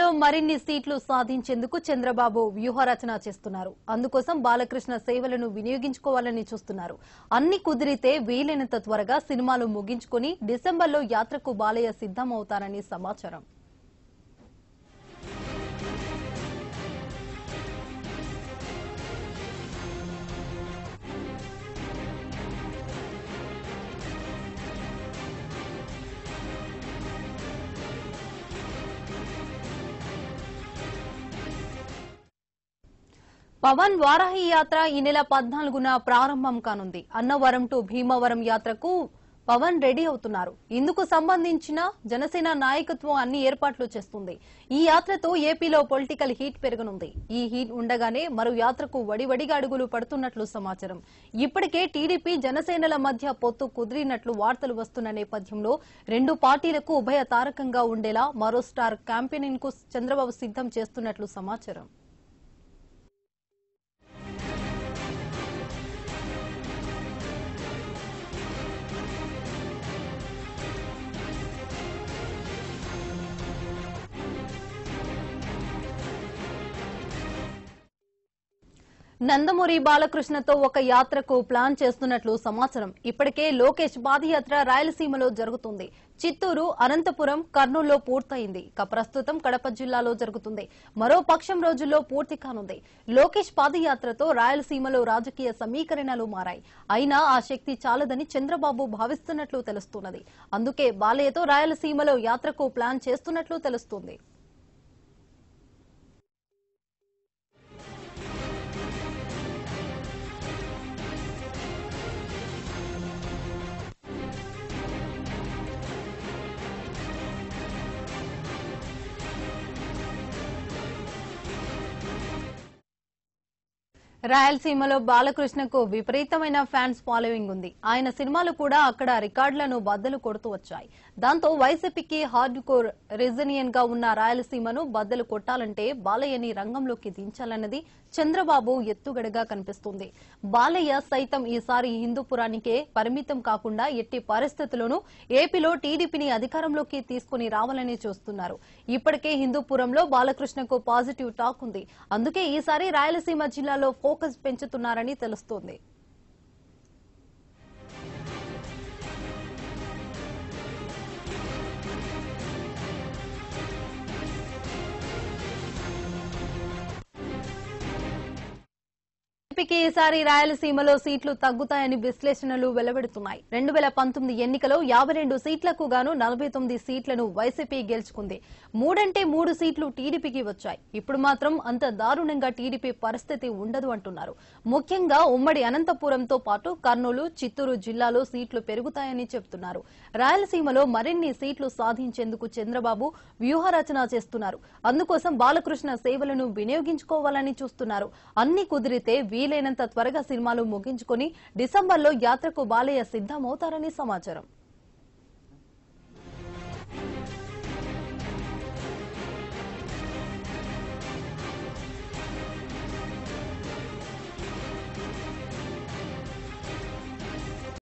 డిసెంబర్లో మరిన్ని సీట్లు సాధించేందుకు చంద్రబాబు వ్యూహరచన చేస్తున్నారు అందుకోసం బాలకృష్ణ సేవలను వినియోగించుకోవాలని చూస్తున్నారు అన్ని కుదిరితే వీలైనంత త్వరగా సినిమాలు ముగించుకుని డిసెంబర్లో యాత్రకు బాలయ్య సిద్దమవుతారని సమాచారం పవన్ వారాహి యాత్ర ఈ నెల పద్నాలుగున ప్రారంభం కానుంది అన్నవరం టు భీమవరం యాత్రకు పవన్ రెడీ అవుతున్నారు ఇందుకు సంబంధించిన జనసేన నాయకత్వం అన్ని ఏర్పాట్లు చేస్తుంది ఈ యాత్రతో ఏపీలో పొలిటికల్ హీట్ పెరగనుంది ఈ హీట్ ఉండగానే మరో యాత్రకు వడివడిగా అడుగులు పడుతున్నట్లు సమాచారం ఇప్పటికే టీడీపీ జనసేనల మధ్య పొత్తు కుదిరినట్లు వార్తలు వస్తున్న నేపథ్యంలో రెండు పార్టీలకు ఉభయ తారకంగా ఉండేలా మరో స్టార్ క్యాంపెయినింగ్ కు చంద్రబాబు సిద్దం చేస్తున్నట్లు సమాచారం నందమూరి బాలకృష్ణతో ఒక యాత్రకు ప్లాన్ చేస్తున్నట్లు సమాచారం ఇప్పటికే లోకేష్ పాదయాత్ర రాయలసీమలో జరుగుతుంది చిత్తూరు అనంతపురం కర్నూలులో పూర్తయింది ఇక ప్రస్తుతం కడప జిల్లాలో జరుగుతుంది మరో పక్షం రోజుల్లో పూర్తి కానుంది లోకేష్ పాదయాత్రతో రాయలసీమలో రాజకీయ సమీకరణలు మారాయి అయినా ఆ శక్తి చాలదని చంద్రబాబు భావిస్తున్నట్లు తెలుస్తున్నది అందుకే బాలయ్యతో రాయలసీమలో యాత్రకు ప్లాన్ చేస్తున్నట్లు తెలుస్తుంది రాయలసీమలో బాలకృష్ణకు విపరీతమైన ఫ్యాన్స్ ఫాలోయింగ్ ఉంది ఆయన సినిమాలు కూడా అక్కడ రికార్డులను బద్దలు కొడుతూ వచ్చాయి దాంతో వైసీపీకి హార్డ్ కోర్ రిజనియన్ గా ఉన్న రాయలసీమను బద్దలు కొట్టాలంటే బాలయ్యని రంగంలోకి దించాలన్నది చంద్రబాబు ఎత్తుగడగా కనిపిస్తుంది బాలయ్య సైతం ఈసారి హిందూపురానికే పరిమితం కాకుండా ఎట్టి పరిస్థితుల్లోనూ ఏపీలో టీడీపీని అధికారంలోకి తీసుకుని రావాలని చూస్తున్నారు ఇప్పటికే హిందూపురంలో బాలకృష్ణకు పాజిటివ్ టాక్ ఉంది అందుకే ఈసారి రాయలసీమ జిల్లాలో ఫోకస్ పెంచుతున్నారని తెలుస్తోంది టీడీపీకి ఈసారి రాయలసీమలో సీట్లు తగ్గుతాయని విశ్లేషణలు వెలువడుతున్నాయి రెండు వేల పంతొమ్మిది ఎన్నికలో యాభై రెండు సీట్లకు గాను నలభై తొమ్మిది సీట్లను వైసీపీ గెలుచుకుంది మూడంటే మూడు సీట్లు టీడీపీకి వచ్చాయి ఇప్పుడు మాత్రం అంత దారుణంగా టీడీపీ పరిస్థితి ఉండదు అంటున్నారు ముఖ్యంగా ఉమ్మడి అనంతపురంతో పాటు కర్నూలు చిత్తూరు జిల్లాలో సీట్లు పెరుగుతాయని చెబుతున్నారు రాయలసీమలో మరిన్ని సీట్లు సాధించేందుకు చంద్రబాబు వ్యూహరచన చేస్తున్నారు అందుకోసం బాలకృష్ణ సేవలను వినియోగించుకోవాలని చూస్తున్నారు అన్ని కుదిరితే వీలైనంత త్వరగా సినిమాలు ముగించుకొని డిసెంబర్లో యాత్రకు బాలయ్య సిద్దమవుతారని సమాచారం